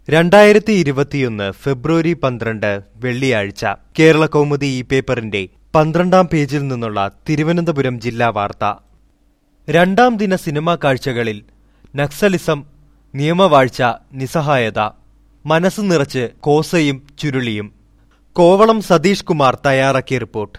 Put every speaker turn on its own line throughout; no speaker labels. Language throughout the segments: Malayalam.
രണ്ടായിരത്തി ഇരുപത്തിയൊന്ന് ഫെബ്രുവരി പന്ത്രണ്ട് വെള്ളിയാഴ്ച കേരള കൗമുദി ഈ പേപ്പറിന്റെ പന്ത്രണ്ടാം പേജിൽ നിന്നുള്ള തിരുവനന്തപുരം ജില്ലാ വാർത്ത രണ്ടാം ദിന സിനിമാ കാഴ്ചകളിൽ നക്സലിസം നിയമവാഴ്ച നിസ്സഹായത മനസ്സ് നിറച്ച് കോസയും ചുരുളിയും കോവളം സതീഷ് കുമാർ തയ്യാറാക്കിയ റിപ്പോർട്ട്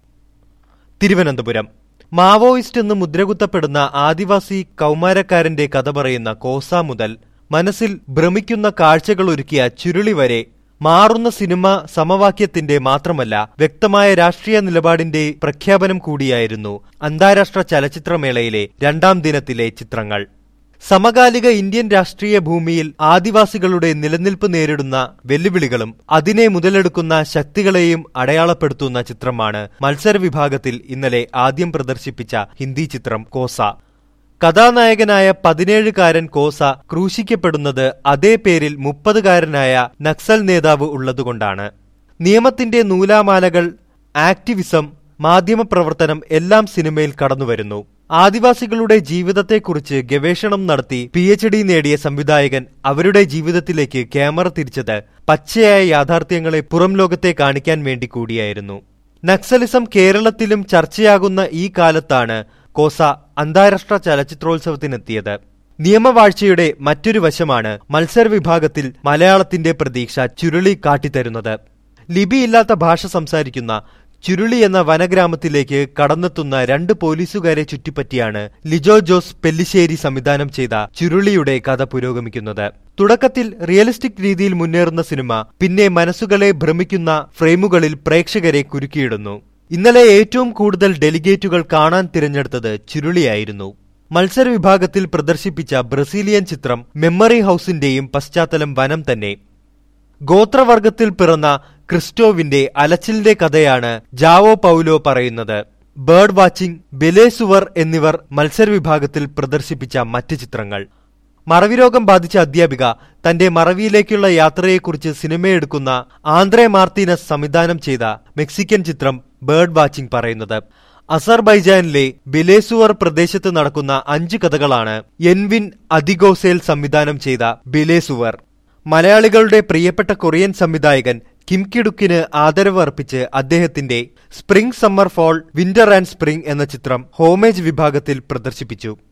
തിരുവനന്തപുരം മാവോയിസ്റ്റ് എന്ന് മുദ്രകുത്തപ്പെടുന്ന ആദിവാസി കൗമാരക്കാരന്റെ കഥ പറയുന്ന കോസ മുതൽ മനസ്സിൽ ഭ്രമിക്കുന്ന കാഴ്ചകൾ ഒരുക്കിയ ചുരുളി വരെ മാറുന്ന സിനിമ സമവാക്യത്തിന്റെ മാത്രമല്ല വ്യക്തമായ രാഷ്ട്രീയ നിലപാടിന്റെ പ്രഖ്യാപനം കൂടിയായിരുന്നു അന്താരാഷ്ട്ര ചലച്ചിത്രമേളയിലെ രണ്ടാം ദിനത്തിലെ ചിത്രങ്ങൾ സമകാലിക ഇന്ത്യൻ രാഷ്ട്രീയ ഭൂമിയിൽ ആദിവാസികളുടെ നിലനിൽപ്പ് നേരിടുന്ന വെല്ലുവിളികളും അതിനെ മുതലെടുക്കുന്ന ശക്തികളെയും അടയാളപ്പെടുത്തുന്ന ചിത്രമാണ് മത്സര വിഭാഗത്തിൽ ഇന്നലെ ആദ്യം പ്രദർശിപ്പിച്ച ഹിന്ദി ചിത്രം കോസ കഥാനായകനായ പതിനേഴുകാരൻ കോസ ക്രൂശിക്കപ്പെടുന്നത് അതേ പേരിൽ മുപ്പതുകാരനായ നക്സൽ നേതാവ് ഉള്ളതുകൊണ്ടാണ് നിയമത്തിന്റെ നൂലാമാലകൾ ആക്ടിവിസം മാധ്യമപ്രവർത്തനം എല്ലാം സിനിമയിൽ കടന്നുവരുന്നു ആദിവാസികളുടെ ജീവിതത്തെക്കുറിച്ച് ഗവേഷണം നടത്തി പി എച്ച് ഡി നേടിയ സംവിധായകൻ അവരുടെ ജീവിതത്തിലേക്ക് ക്യാമറ തിരിച്ചത് പച്ചയായ യാഥാർത്ഥ്യങ്ങളെ പുറം ലോകത്തെ കാണിക്കാൻ വേണ്ടി കൂടിയായിരുന്നു നക്സലിസം കേരളത്തിലും ചർച്ചയാകുന്ന ഈ കാലത്താണ് കോസ അന്താരാഷ്ട്ര ചലച്ചിത്രോത്സവത്തിനെത്തിയത് നിയമവാഴ്ചയുടെ മറ്റൊരു വശമാണ് മത്സര വിഭാഗത്തിൽ മലയാളത്തിന്റെ പ്രതീക്ഷ ചുരുളി കാട്ടിത്തരുന്നത് ലിപിയില്ലാത്ത ഭാഷ സംസാരിക്കുന്ന ചുരുളി എന്ന വനഗ്രാമത്തിലേക്ക് കടന്നെത്തുന്ന രണ്ട് പോലീസുകാരെ ചുറ്റിപ്പറ്റിയാണ് ലിജോ ജോസ് പെല്ലിശ്ശേരി സംവിധാനം ചെയ്ത ചുരുളിയുടെ കഥ പുരോഗമിക്കുന്നത് തുടക്കത്തിൽ റിയലിസ്റ്റിക് രീതിയിൽ മുന്നേറുന്ന സിനിമ പിന്നെ മനസ്സുകളെ ഭ്രമിക്കുന്ന ഫ്രെയിമുകളിൽ പ്രേക്ഷകരെ കുരുക്കിയിടുന്നു ഇന്നലെ ഏറ്റവും കൂടുതൽ ഡെലിഗേറ്റുകൾ കാണാൻ തിരഞ്ഞെടുത്തത് ചുരുളിയായിരുന്നു മത്സര വിഭാഗത്തിൽ പ്രദർശിപ്പിച്ച ബ്രസീലിയൻ ചിത്രം മെമ്മറി ഹൌസിന്റെയും പശ്ചാത്തലം വനം തന്നെ ഗോത്രവർഗത്തിൽ പിറന്ന ക്രിസ്റ്റോവിന്റെ അലച്ചിലിന്റെ കഥയാണ് ജാവോ പൗലോ പറയുന്നത് ബേർഡ് വാച്ചിംഗ് ബെലേസുവർ എന്നിവർ മത്സര വിഭാഗത്തിൽ പ്രദർശിപ്പിച്ച മറ്റ് ചിത്രങ്ങൾ മറവിരോഗം ബാധിച്ച അധ്യാപിക തന്റെ മറവിയിലേക്കുള്ള യാത്രയെക്കുറിച്ച് സിനിമയെടുക്കുന്ന ആന്ത്രേ മാർത്തീനസ് സംവിധാനം ചെയ്ത മെക്സിക്കൻ ചിത്രം ബേർഡ് വാച്ചിംഗ് പറയുന്നത് അസർബൈജാനിലെ ബിലേസുവർ പ്രദേശത്ത് നടക്കുന്ന അഞ്ച് കഥകളാണ് എൻവിൻ അദിഗോസേൽ സംവിധാനം ചെയ്ത ബിലേസുവർ മലയാളികളുടെ പ്രിയപ്പെട്ട കൊറിയൻ സംവിധായകൻ കിം കിഡുക്കിന് ആദരവ് അർപ്പിച്ച് അദ്ദേഹത്തിന്റെ spring summer fall winter and spring എന്ന ചിത്രം ഹോമേജ് വിഭാഗത്തിൽ പ്രദർശിപ്പിച്ചു